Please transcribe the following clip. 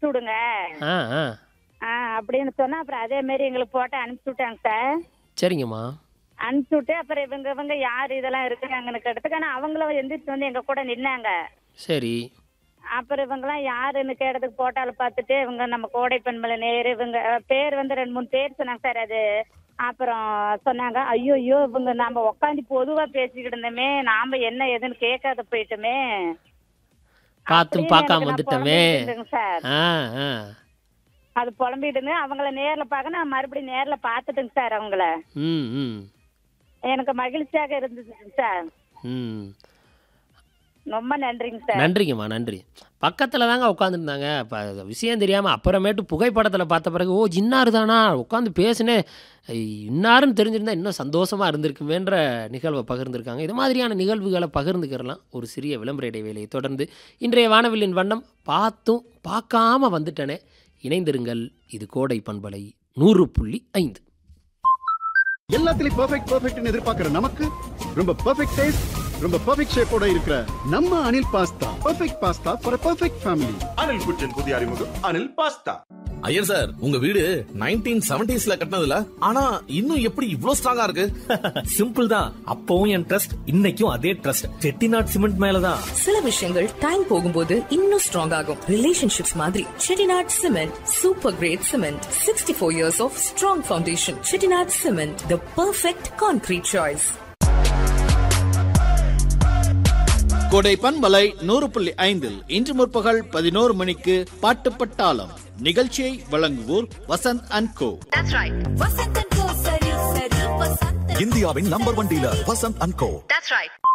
அனுப்பிச்சு விடுங்க ஆ ஆ ஆ அப்படின்னு சொன்னா அப்புறம் அதே மாதிரி எங்களுக்கு போட்டு அனுப்பிச்சு விட்டாங்க சார் சரிங்கம்மா அனுப்பிச்சு விட்டு அப்புறம் இவங்க இவங்க யார் இதெல்லாம் இருக்கிறாங்கன்னு கேட்டதுக்கு ஆனால் அவங்களும் எந்திரிச்சு வந்து எங்க கூட நின்னாங்க சரி அப்புறம் இவங்கெல்லாம் யாருன்னு கேட்டதுக்கு போட்டால பார்த்துட்டு இவங்க நம்ம கோடை பெண்மலை நேரு இவங்க அஹ், பேர் வந்து ரெண்டு மூணு பேர் சொன்னாங்க சார் அது அப்புறம் சொன்னாங்க ஐயோ ஐயோ இவங்க நாம உட்காந்து பொதுவா பேசிக்கிட்டு இருந்தோமே நாம என்ன ஏதுன்னு கேட்காத போயிட்டோமே பார்த்தும் அப்படின்னு பார்க்காம எனக்கு நான் வந்துட்டோமே புலம்பிட்டு இருந்தேங்க சார் ஆ ஆ அது புலம்பிட்டுங்க அவங்கள நேர்ல பார்க்க நான் மறுபடியும் நேர்ல பார்த்துட்டுங்க சார் அவங்கள ம் ம் எனக்கு மகிழ்ச்சியாக இருந்துச்சுங்க சார் ம் ரொம்ப நன்றிங்க சார் நன்றிங்கம்மா நன்றி பக்கத்தில் தாங்க உட்காந்துருந்தாங்க இப்போ விஷயம் தெரியாமல் அப்புறமேட்டு புகைப்படத்தில் பார்த்த பிறகு ஓ இன்னாரு தானா உட்காந்து பேசினேன் இன்னாருன்னு தெரிஞ்சிருந்தா இன்னும் சந்தோஷமாக இருந்திருக்குமேன்ற நிகழ்வை பகிர்ந்திருக்காங்க இது மாதிரியான நிகழ்வுகளை பகிர்ந்துக்கிறலாம் ஒரு சிறிய விளம்பர இடைவேளையை தொடர்ந்து இன்றைய வானவில்லின் வண்ணம் பார்த்தும் பார்க்காம வந்துட்டனே இணைந்திருங்கள் இது கோடை பண்பலை நூறு புள்ளி ஐந்து எல்லாத்துலயும் பெர்ஃபெக்ட் பெர்ஃபெக்ட்னு எதிர்பார்க்கிற நமக்கு ரொம்ப பெர்ஃபெக்ட் டேஸ்ட் ரொம்ப பெர்ஃபெக்ட் ஷேப்போட இருக்கிற நம்ம Anil pasta perfect pasta for perfect family Anil kitchen புதிய அறிமுகம் அனில் பாஸ்தா ஐயர் சார் உங்க வீடு நைன்டீன் செவன்டிஸ்ல கட்டினதுல ஆனா இன்னும் எப்படி இவ்ளோ ஸ்ட்ராங்கா இருக்கு சிம்பிள் தான் அப்பவும் என் ட்ரஸ்ட் இன்னைக்கும் அதே ட்ரஸ்ட் செட்டிநாட் சிமெண்ட் மேலதான் சில விஷயங்கள் டைம் போகும்போது இன்னும் ஸ்ட்ராங் ஆகும் ரிலேஷன்ஷிப்ஸ் மாதிரி Chettinad cement super great cement sixty four years of strong foundation Chettinad cement the perfect concrete choice கோடை பண்பலை நூறு புள்ளி ஐந்தில் இன்று முற்பகல் பதினோரு மணிக்கு பாட்டு பட்டாளம் நிகழ்ச்சியை வழங்குவோர் வசந்த் அண்ட் கோ இந்தியாவின் number one dealer Vasanth and go